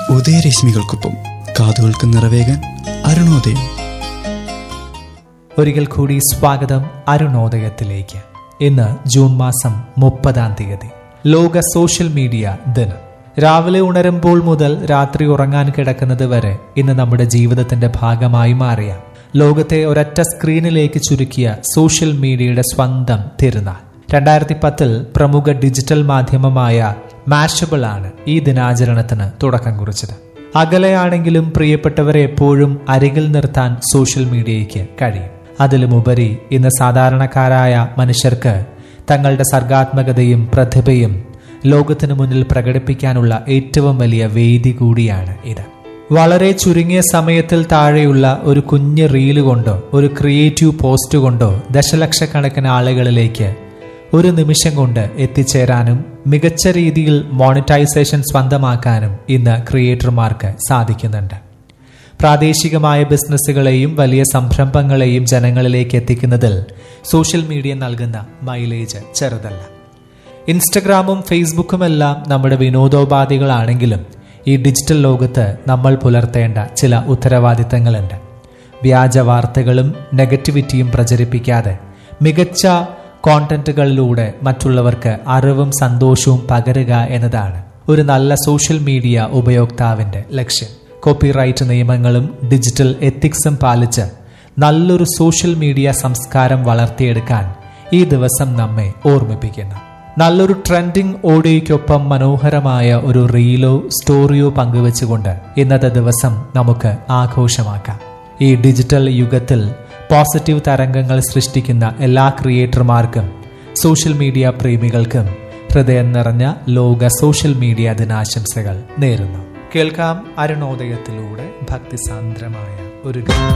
ഉദയരശ്മികൾക്കൊപ്പം കാതുകൾക്ക് നിറവേകാൻ അരുണോദയം ഒരിക്കൽ കൂടി സ്വാഗതം അരുണോദയത്തിലേക്ക് ഇന്ന് ജൂൺ മാസം മുപ്പതാം തീയതി ലോക സോഷ്യൽ മീഡിയ ദിനം രാവിലെ ഉണരുമ്പോൾ മുതൽ രാത്രി ഉറങ്ങാൻ കിടക്കുന്നത് വരെ ഇന്ന് നമ്മുടെ ജീവിതത്തിന്റെ ഭാഗമായി മാറിയ ലോകത്തെ ഒരൊറ്റ സ്ക്രീനിലേക്ക് ചുരുക്കിയ സോഷ്യൽ മീഡിയയുടെ സ്വന്തം തിരുനാൾ രണ്ടായിരത്തി പത്തിൽ പ്രമുഖ ഡിജിറ്റൽ മാധ്യമമായ മാഷബിൾ ആണ് ഈ ദിനാചരണത്തിന് തുടക്കം കുറിച്ചത് അകലെയാണെങ്കിലും പ്രിയപ്പെട്ടവരെ എപ്പോഴും അരികിൽ നിർത്താൻ സോഷ്യൽ മീഡിയയ്ക്ക് കഴിയും അതിലുമുപരി ഇന്ന് സാധാരണക്കാരായ മനുഷ്യർക്ക് തങ്ങളുടെ സർഗാത്മകതയും പ്രതിഭയും ലോകത്തിനു മുന്നിൽ പ്രകടിപ്പിക്കാനുള്ള ഏറ്റവും വലിയ വേദി കൂടിയാണ് ഇത് വളരെ ചുരുങ്ങിയ സമയത്തിൽ താഴെയുള്ള ഒരു കുഞ്ഞ് റീല് കൊണ്ടോ ഒരു ക്രിയേറ്റീവ് പോസ്റ്റ് കൊണ്ടോ ദശലക്ഷക്കണക്കിന് ആളുകളിലേക്ക് ഒരു നിമിഷം കൊണ്ട് എത്തിച്ചേരാനും മികച്ച രീതിയിൽ മോണിറ്റൈസേഷൻ സ്വന്തമാക്കാനും ഇന്ന് ക്രിയേറ്റർമാർക്ക് സാധിക്കുന്നുണ്ട് പ്രാദേശികമായ ബിസിനസ്സുകളെയും വലിയ സംരംഭങ്ങളെയും ജനങ്ങളിലേക്ക് എത്തിക്കുന്നതിൽ സോഷ്യൽ മീഡിയ നൽകുന്ന മൈലേജ് ചെറുതല്ല ഇൻസ്റ്റഗ്രാമും ഫേസ്ബുക്കുമെല്ലാം നമ്മുടെ വിനോദോപാധികളാണെങ്കിലും ഈ ഡിജിറ്റൽ ലോകത്ത് നമ്മൾ പുലർത്തേണ്ട ചില ഉത്തരവാദിത്തങ്ങളുണ്ട് വ്യാജ വാർത്തകളും നെഗറ്റിവിറ്റിയും പ്രചരിപ്പിക്കാതെ മികച്ച കോണ്ടന്റുകളിലൂടെ മറ്റുള്ളവർക്ക് അറിവും സന്തോഷവും പകരുക എന്നതാണ് ഒരു നല്ല സോഷ്യൽ മീഡിയ ഉപയോക്താവിന്റെ ലക്ഷ്യം കോപ്പിറൈറ്റ് നിയമങ്ങളും ഡിജിറ്റൽ എത്തിക്സും പാലിച്ച് നല്ലൊരു സോഷ്യൽ മീഡിയ സംസ്കാരം വളർത്തിയെടുക്കാൻ ഈ ദിവസം നമ്മെ ഓർമ്മിപ്പിക്കുന്നു നല്ലൊരു ട്രെൻഡിംഗ് ഓഡിയോയ്ക്കൊപ്പം മനോഹരമായ ഒരു റീലോ സ്റ്റോറിയോ പങ്കുവെച്ചുകൊണ്ട് ഇന്നത്തെ ദിവസം നമുക്ക് ആഘോഷമാക്കാം ഈ ഡിജിറ്റൽ യുഗത്തിൽ പോസിറ്റീവ് തരംഗങ്ങൾ സൃഷ്ടിക്കുന്ന എല്ലാ ക്രിയേറ്റർമാർക്കും സോഷ്യൽ മീഡിയ പ്രേമികൾക്കും ഹൃദയം നിറഞ്ഞ ലോക സോഷ്യൽ മീഡിയ ദിനാശംസകൾ നേരുന്നു കേൾക്കാം അരുണോദയത്തിലൂടെ ഭക്തിസാന്ദ്രമായ ഒരു ഗാനം